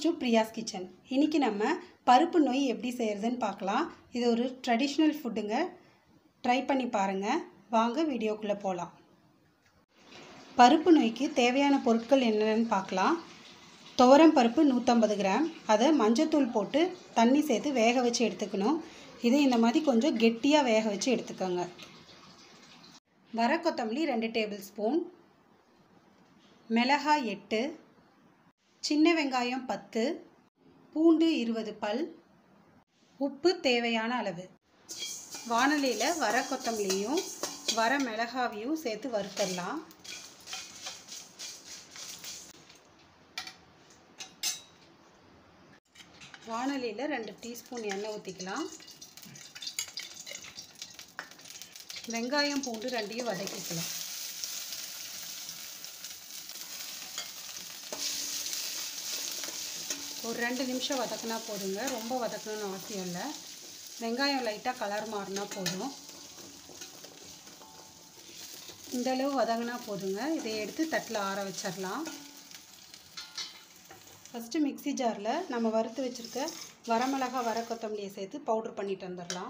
to Priya's kitchen இன்றைக்கி நம்ம பருப்பு நொய் எப்படி செய்கிறதுன்னு பார்க்கலாம் இது ஒரு ட்ரெடிஷ்னல் ஃபுட்டுங்க ட்ரை பண்ணி பாருங்கள் வாங்க வீடியோக்குள்ளே போகலாம் பருப்பு நொய்க்கு தேவையான பொருட்கள் என்னென்னு பார்க்கலாம் துவரம் பருப்பு நூற்றம்பது கிராம் அதை மஞ்சத்தூள் போட்டு தண்ணி சேர்த்து வேக வச்சு எடுத்துக்கணும் இது இந்த மாதிரி கொஞ்சம் கெட்டியாக வேக வச்சு எடுத்துக்கோங்க வர கொத்தமல்லி ரெண்டு டேபிள் ஸ்பூன் மிளகாய் எட்டு சின்ன வெங்காயம் பத்து பூண்டு இருபது பல் உப்பு தேவையான அளவு வானலியில் வர கொத்தமல்லியும் வர மிளகாவையும் சேர்த்து வறுத்தரலாம் வானலியில் ரெண்டு டீஸ்பூன் எண்ணெய் ஊற்றிக்கலாம் வெங்காயம் பூண்டு ரெண்டையும் வதக்கிக்கலாம் ஒரு ரெண்டு நிமிஷம் வதக்கினா போதுங்க ரொம்ப வதக்கணும்னு அவசியம் இல்லை வெங்காயம் லைட்டாக கலர் மாறினா போதும் இந்த அளவு வதங்கினா போதுங்க இதை எடுத்து தட்டில் ஆற வச்சிடலாம் ஃபஸ்ட்டு மிக்சி ஜாரில் நம்ம வறுத்து வச்சுருக்க வரமிளகா வர கொத்தமல்லியை சேர்த்து பவுட்ரு பண்ணிட்டு வந்துடலாம்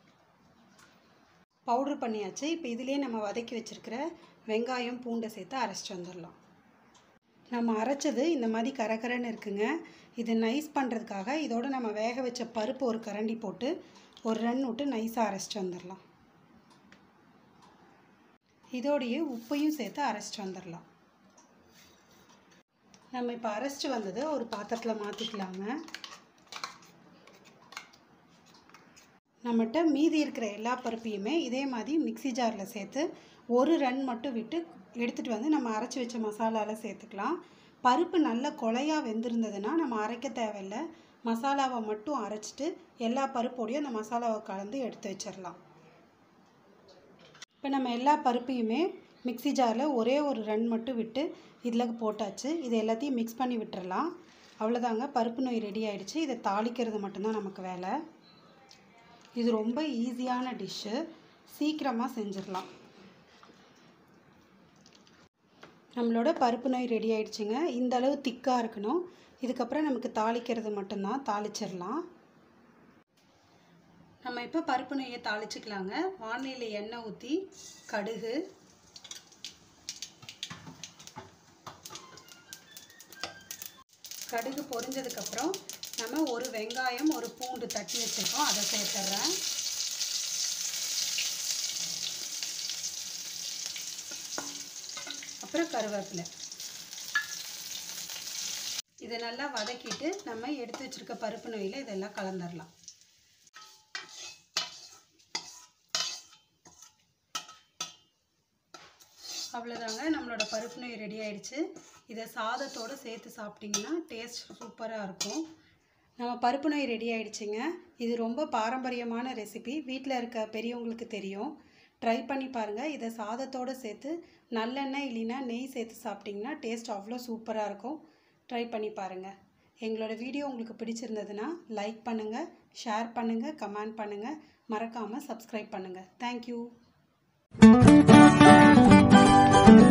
பவுட்ரு பண்ணியாச்சு இப்போ இதிலே நம்ம வதக்கி வச்சுருக்கிற வெங்காயம் பூண்டை சேர்த்து அரைச்சிட்டு வந்துடலாம் நம்ம அரைச்சது இந்த மாதிரி கரகரன்னு இருக்குங்க இது நைஸ் பண்ணுறதுக்காக இதோட நம்ம வேக வச்ச பருப்பு ஒரு கரண்டி போட்டு ஒரு ரன் விட்டு நைஸாக அரைச்சிட்டு வந்துடலாம் இதோடையே உப்பையும் சேர்த்து அரைச்சிட்டு வந்துடலாம் நம்ம இப்போ அரைச்சிட்டு வந்ததை ஒரு பாத்திரத்தில் மாற்றிக்கலாங்க நம்மகிட்ட மீதி இருக்கிற எல்லா பருப்பையுமே இதே மாதிரி மிக்சி ஜாரில் சேர்த்து ஒரு ரன் மட்டும் விட்டு எடுத்துகிட்டு வந்து நம்ம அரைச்சி வச்ச மசாலாவில் சேர்த்துக்கலாம் பருப்பு நல்ல கொலையாக வெந்திருந்ததுன்னா நம்ம அரைக்க தேவையில்லை மசாலாவை மட்டும் அரைச்சிட்டு எல்லா பருப்போடையும் அந்த மசாலாவை கலந்து எடுத்து வச்சிடலாம் இப்போ நம்ம எல்லா பருப்பையுமே மிக்சி ஜாரில் ஒரே ஒரு ரன் மட்டும் விட்டு இதில் போட்டாச்சு இது எல்லாத்தையும் மிக்ஸ் பண்ணி விட்டுறலாம் அவ்வளோதாங்க பருப்பு நோய் ரெடி ஆகிடுச்சு இதை தாளிக்கிறது மட்டும்தான் நமக்கு வேலை இது ரொம்ப ஈஸியான டிஷ்ஷு சீக்கிரமாக செஞ்சிடலாம் நம்மளோட பருப்பு நோய் ரெடி ஆயிடுச்சுங்க இந்த அளவு திக்காக இருக்கணும் இதுக்கப்புறம் நமக்கு தாளிக்கிறது மட்டும்தான் தாளிச்சிடலாம் நம்ம இப்போ பருப்பு நொய்யை தாளிச்சுக்கலாங்க வானிலையில் எண்ணெய் ஊற்றி கடுகு கடுகு பொரிஞ்சதுக்கப்புறம் நம்ம ஒரு வெங்காயம் ஒரு பூண்டு தட்டி வச்சுருக்கோம் அதை சேர்த்துட்றேன் அப்புறம் கருவேப்பிலை இதை நல்லா வதக்கிட்டு நம்ம எடுத்து வச்சுருக்க பருப்பு நோயில் இதெல்லாம் கலந்துடலாம் அவ்வளோதாங்க நம்மளோட பருப்பு நோய் ரெடி ஆயிடுச்சு இதை சாதத்தோடு சேர்த்து சாப்பிட்டிங்கன்னா டேஸ்ட் சூப்பராக இருக்கும் நம்ம பருப்பு நோய் ரெடி ஆயிடுச்சுங்க இது ரொம்ப பாரம்பரியமான ரெசிபி வீட்டில் இருக்க பெரியவங்களுக்கு தெரியும் ட்ரை பண்ணி பாருங்கள் இதை சாதத்தோடு சேர்த்து நல்லெண்ணெய் இல்லைன்னா நெய் சேர்த்து சாப்பிட்டிங்கன்னா டேஸ்ட் அவ்வளோ சூப்பராக இருக்கும் ட்ரை பண்ணி பாருங்கள் எங்களோட வீடியோ உங்களுக்கு பிடிச்சிருந்ததுன்னா லைக் பண்ணுங்கள் ஷேர் பண்ணுங்கள் கமெண்ட் பண்ணுங்கள் மறக்காமல் சப்ஸ்கிரைப் பண்ணுங்கள் தேங்க்யூ